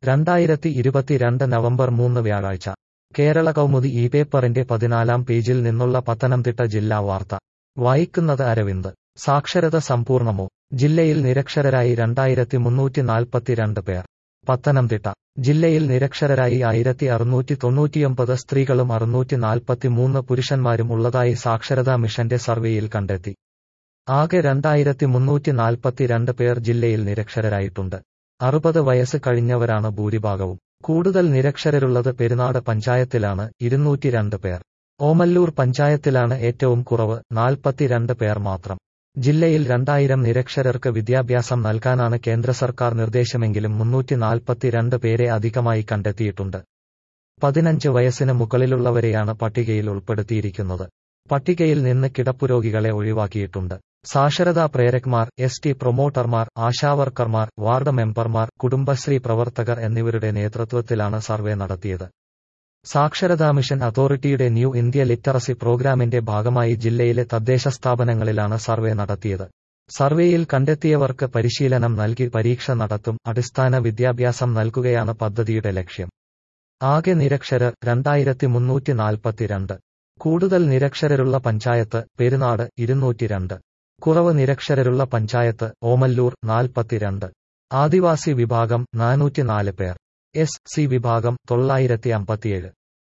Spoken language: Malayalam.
രണ്ടായിരത്തി ഇരുപത്തിരണ്ട് നവംബർ മൂന്ന് വ്യാഴാഴ്ച കേരള കൗമുദി ഈ പേപ്പറിന്റെ പതിനാലാം പേജിൽ നിന്നുള്ള പത്തനംതിട്ട ജില്ലാ വാർത്ത വായിക്കുന്നത് അരവിന്ദ് സാക്ഷരത സമ്പൂർണമോ ജില്ലയിൽ നിരക്ഷരരായി രണ്ടായിരത്തി മുന്നൂറ്റി നാൽപ്പത്തിരണ്ട് പേർ പത്തനംതിട്ട ജില്ലയിൽ നിരക്ഷരരായി ആയിരത്തി അറുന്നൂറ്റി തൊണ്ണൂറ്റിയൊമ്പത് സ്ത്രീകളും അറുന്നൂറ്റി നാൽപ്പത്തിമൂന്ന് പുരുഷന്മാരും ഉള്ളതായി സാക്ഷരതാ മിഷന്റെ സർവേയിൽ കണ്ടെത്തി ആകെ രണ്ടായിരത്തി മുന്നൂറ്റി നാൽപ്പത്തിരണ്ട് പേർ ജില്ലയിൽ നിരക്ഷരരായിട്ടുണ്ട് അറുപത് വയസ്സ് കഴിഞ്ഞവരാണ് ഭൂരിഭാഗവും കൂടുതൽ നിരക്ഷരരുള്ളത് പെരുന്നാട് പഞ്ചായത്തിലാണ് ഇരുന്നൂറ്റി രണ്ട് പേർ ഓമല്ലൂർ പഞ്ചായത്തിലാണ് ഏറ്റവും കുറവ് നാൽപ്പത്തിരണ്ട് പേർ മാത്രം ജില്ലയിൽ രണ്ടായിരം നിരക്ഷരർക്ക് വിദ്യാഭ്യാസം നൽകാനാണ് കേന്ദ്ര സർക്കാർ നിർദ്ദേശമെങ്കിലും മുന്നൂറ്റി നാൽപ്പത്തിരണ്ട് പേരെ അധികമായി കണ്ടെത്തിയിട്ടുണ്ട് പതിനഞ്ച് വയസ്സിന് മുകളിലുള്ളവരെയാണ് പട്ടികയിൽ ഉൾപ്പെടുത്തിയിരിക്കുന്നത് പട്ടികയിൽ നിന്ന് കിടപ്പുരോഗികളെ ഒഴിവാക്കിയിട്ടുണ്ട് സാക്ഷരതാ പ്രേരക്മാർ എസ് ടി പ്രൊമോട്ടർമാർ ആശാവർക്കർമാർ വാർഡ് മെമ്പർമാർ കുടുംബശ്രീ പ്രവർത്തകർ എന്നിവരുടെ നേതൃത്വത്തിലാണ് സർവേ നടത്തിയത് സാക്ഷരതാ മിഷൻ അതോറിറ്റിയുടെ ന്യൂ ഇന്ത്യ ലിറ്ററസി പ്രോഗ്രാമിന്റെ ഭാഗമായി ജില്ലയിലെ തദ്ദേശ സ്ഥാപനങ്ങളിലാണ് സർവേ നടത്തിയത് സർവേയിൽ കണ്ടെത്തിയവർക്ക് പരിശീലനം നൽകി പരീക്ഷ നടത്തും അടിസ്ഥാന വിദ്യാഭ്യാസം നൽകുകയാണ് പദ്ധതിയുടെ ലക്ഷ്യം ആകെ നിരക്ഷരർ രണ്ടായിരത്തി മുന്നൂറ്റി നാൽപ്പത്തിരണ്ട് കൂടുതൽ നിരക്ഷരരുള്ള പഞ്ചായത്ത് പെരുന്നാട് ഇരുന്നൂറ്റിരണ്ട് കുറവ് നിരക്ഷരരുള്ള പഞ്ചായത്ത് ഓമല്ലൂർ നാൽപ്പത്തിരണ്ട് ആദിവാസി വിഭാഗം നാനൂറ്റിനാല് പേർ എസ് സി വിഭാഗം തൊള്ളായിരത്തി അമ്പത്തിയേഴ്